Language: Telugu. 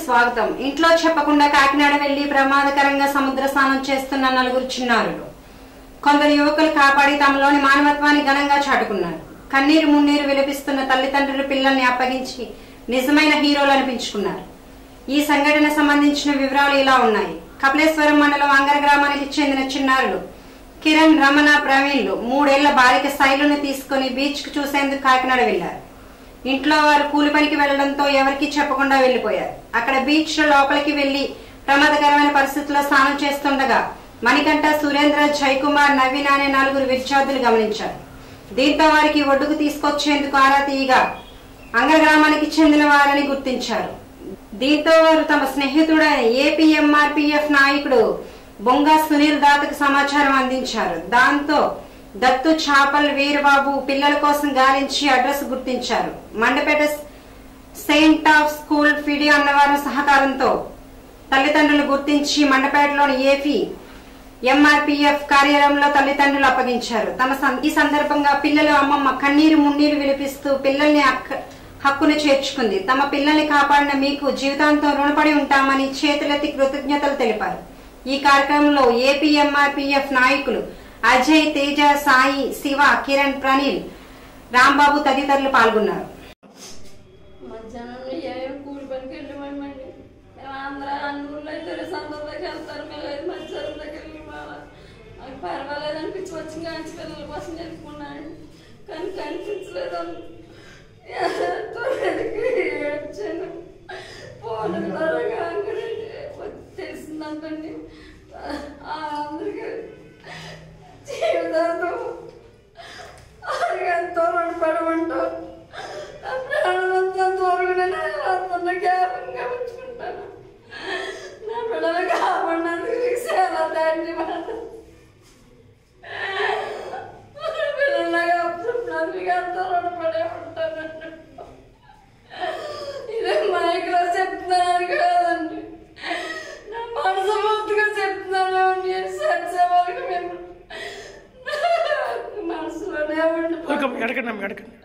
స్వాగతం ఇంట్లో చెప్పకుండా కాకినాడ వెళ్లి ప్రమాదకరంగా సముద్ర స్నానం చేస్తున్న నలుగురు చిన్నారులు కొందరు యువకులు కాపాడి తమలోని మానవత్వాన్ని ఘనంగా చాటుకున్నారు కన్నీరు మున్నీరు విలపిస్తున్న తల్లిదండ్రులు పిల్లల్ని అప్పగించి నిజమైన హీరోలు అనిపించుకున్నారు ఈ సంఘటన సంబంధించిన వివరాలు ఇలా ఉన్నాయి కపిలేశ్వరం మండలం అంగర గ్రామానికి చెందిన చిన్నారులు కిరణ్ రమణ ప్రవీణ్లు మూడేళ్ల బాలిక శైలును తీసుకుని బీచ్ కు చూసేందుకు కాకినాడ వెళ్లారు ఇంట్లో వారు కూలి పనికి వెళ్లడంతో ఎవరికీ చెప్పకుండా వెళ్లిపోయారు అక్కడ బీచ్ లో లోపలికి వెళ్లి ప్రమాదకరమైన పరిస్థితుల్లో స్నానం చేస్తుండగా మణికంఠ సురేంద్ర జయకుమార్ నవీన్ అనే నలుగురు విద్యార్థులు గమనించారు దీంతో వారికి ఒడ్డుకు తీసుకొచ్చేందుకు ఆరా తీయగా అంగర గ్రామానికి చెందిన వారని గుర్తించారు దీంతో వారు తమ స్నేహితుడైన ఏపీఎంఆర్పీఎఫ్ నాయకుడు బొంగా సునీల్ దాతకు సమాచారం అందించారు దాంతో దత్తు చాపల్ వీరబాబు పిల్లల కోసం గాలించి అడ్రస్ గుర్తించారు మండపేట సెయింట్ ఆఫ్ స్కూల్ ఫిడి అన్నవారి సహకారంతో తల్లిదండ్రులు గుర్తించి మండపేటలోని ఏపీ ఎంఆర్పీఎఫ్ కార్యాలయంలో తల్లిదండ్రులు అప్పగించారు తమ సం- ఈ సందర్భంగా పిల్లలు అమ్మమ్మ కన్నీరు మున్నీరు విలిపిస్తూ పిల్లల్ని అక్క- హక్కును చేర్చుకుంది తమ పిల్లల్ని కాపాడిన మీకు జీవితాంతం రుణపడి ఉంటామని చేతులెత్తి కృతజ్ఞతలు తెలిపారు ఈ కార్యక్రమంలో ఏపీ ఎంఆర్పీఎఫ్ నాయకులు అజయ్ తేజ సాయి శివ కిరణ్ ప్రణీల్ రాంబాబు తదితరులు పాల్గొన్నారు మధ్యాహ్నం ఏమేమి కూలి పనికి వెళ్ళిపోయామండి మేము ఆంధ్ర అన్ని ఊళ్ళో అయితే సందర్లోకి వెళ్తారు మేము అయితే మధ్యాహ్నం దగ్గర వెళ్ళి మాకు పర్వాలేదు అనిపించి వచ్చి కాంచి పిల్లల కోసం చెప్పుకున్నాను కానీ కనిపించలేదు ఏడ్చాను పోనీ త్వరగా అంగడి తెలిసిందంటండి అందరికీ జీవితాంతం ఎంతో రుణపడమంటూ నా ప్రాణమంతా తోరుగునే అందరినీ జ్ఞాపకంగా ఉంచుకుంటాను నా పిల్లలు కాపాడినందుకు మీకు చాలా ధన్యవాదాలు పిల్లలుగా చెప్తున్నాను మీకు ఎంతో రుణపడే ఉంటాను ఇది మైక్లో చెప్తున్నాను కాదండి నా మనసు పూర్తిగా చెప్తున్నాను నేను సచ్చే వరకు మేము మనసులోనే ఉండిపోతాను ఎడకండి ఎడకండి